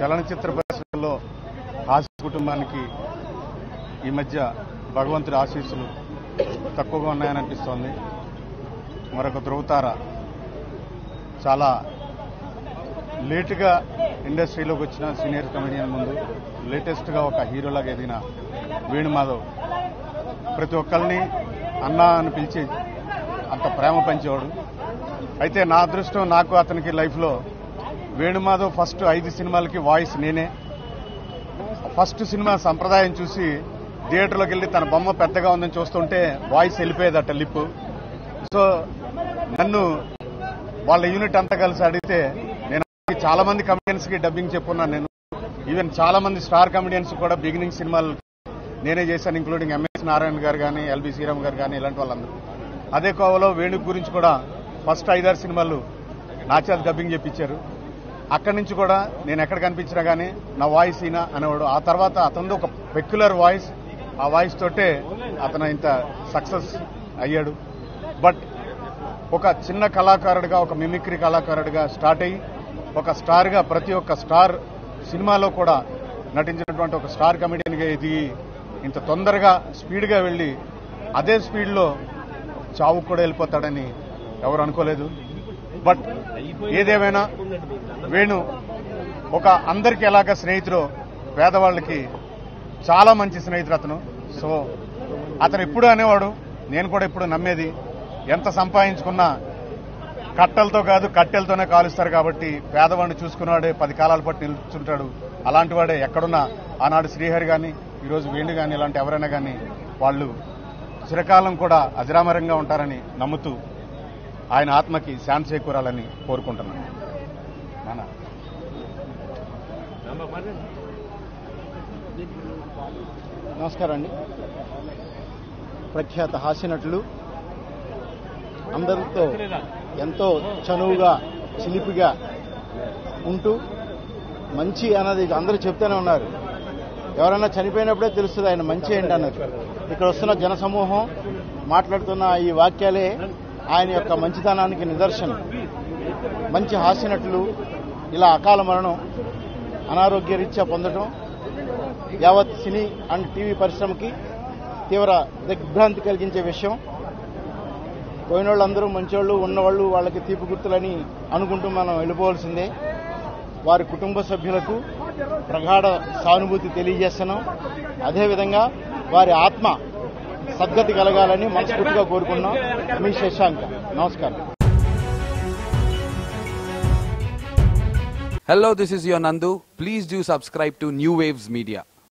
చలనచిత్ర పరిశ్రమలో హాస్య కుటుంబానికి ఈ మధ్య భగవంతుడి ఆశీస్సులు తక్కువగా ఉన్నాయని అనిపిస్తోంది మరొక ధ్రువతార చాలా లేటుగా ఇండస్ట్రీలోకి వచ్చిన సీనియర్ కమెడియన్ ముందు లేటెస్ట్గా ఒక హీరోలాగా ఎదిగిన వేణుమాధవ్ ప్రతి ఒక్కరిని అన్నా అని పిలిచి అంత ప్రేమ పంచేవాడు అయితే నా అదృష్టం నాకు అతనికి లైఫ్లో వేణుమాధవ్ ఫస్ట్ ఐదు సినిమాలకి వాయిస్ నేనే ఫస్ట్ సినిమా సంప్రదాయం చూసి థియేటర్లోకి వెళ్ళి తన బొమ్మ పెద్దగా ఉందని చూస్తుంటే వాయిస్ వెళ్ళిపోయేదట లిప్ సో నన్ను వాళ్ళ యూనిట్ అంతా కలిసి అడిగితే నేను చాలా మంది కమెడియన్స్ కి డబ్బింగ్ చెప్పున్నాను నేను ఈవెన్ చాలా మంది స్టార్ కమెడియన్స్ కూడా బిగినింగ్ సినిమాలు నేనే చేశాను ఇంక్లూడింగ్ ఎంఎస్ నారాయణ గారు కానీ ఎల్బి శ్రీరామ్ గారు కానీ ఇలాంటి వాళ్ళందరూ అదే కోవలో వేణు గురించి కూడా ఫస్ట్ ఐదారు సినిమాలు నా చేత డబ్బింగ్ చెప్పించారు అక్కడి నుంచి కూడా నేను ఎక్కడ కనిపించినా కానీ నా వాయిస్ ఈయన అనేవాడు ఆ తర్వాత అతనిది ఒక పెక్యులర్ వాయిస్ ఆ వాయిస్ తోటే అతను ఇంత సక్సెస్ అయ్యాడు బట్ ఒక చిన్న కళాకారుడిగా ఒక మిమిక్రీ కళాకారుడిగా స్టార్ట్ అయ్యి ఒక స్టార్గా ప్రతి ఒక్క స్టార్ సినిమాలో కూడా నటించినటువంటి ఒక స్టార్ కమెడియన్గా ఎదిగి ఇంత తొందరగా స్పీడ్గా వెళ్ళి అదే స్పీడ్లో చావు కూడా వెళ్ళిపోతాడని ఎవరు అనుకోలేదు బట్ ఏదేమైనా వేణు ఒక అందరికి ఎలాగ స్నేహితుడు పేదవాళ్ళకి చాలా మంచి స్నేహితుడు అతను సో అతను ఎప్పుడు అనేవాడు నేను కూడా ఇప్పుడు నమ్మేది ఎంత సంపాదించుకున్నా కట్టలతో కాదు కట్టెలతోనే కాలుస్తారు కాబట్టి పేదవాడిని చూసుకున్నవాడే పది కాలాల పాటు నిల్చుంటాడు అలాంటి వాడే ఎక్కడున్నా ఆనాడు శ్రీహరి కానీ ఈరోజు వేణు కానీ ఇలాంటి ఎవరైనా కానీ వాళ్ళు చిరకాలం కూడా అజరామరంగా ఉంటారని నమ్ముతూ ఆయన ఆత్మకి శాంతి చేకూరాలని కోరుకుంటున్నాను నాన్న నమస్కారం అండి ప్రఖ్యాత హాస్యనటులు అందరితో ఎంతో చనువుగా చిలిపిగా ఉంటూ మంచి అన్నది అందరూ చెప్తూనే ఉన్నారు ఎవరైనా చనిపోయినప్పుడే తెలుస్తుంది ఆయన మంచి ఏంటి అన్నది ఇక్కడ వస్తున్న జనసమూహం మాట్లాడుతున్న ఈ వాక్యాలే ఆయన యొక్క మంచితనానికి నిదర్శనం మంచి హాస్యనటులు ఇలా అకాల మరణం అనారోగ్య రీత్యా పొందడం యావత్ సినీ అండ్ టీవీ పరిశ్రమకి తీవ్ర దిగ్భ్రాంతి కలిగించే విషయం పోయిన వాళ్ళందరూ మంచోళ్ళు ఉన్నవాళ్ళు వాళ్ళకి తీపి గుర్తులని అనుకుంటూ మనం వెళ్ళిపోవాల్సిందే వారి కుటుంబ సభ్యులకు ప్రగాఢ సానుభూతి తెలియజేస్తున్నాం అదేవిధంగా వారి ఆత్మ సద్గతి కలగాలని మనస్ఫూర్తిగా కోరుకున్నాం మీ శశాంక్ నమస్కారం Hello, this is your Nandu. Please do subscribe to New Waves Media.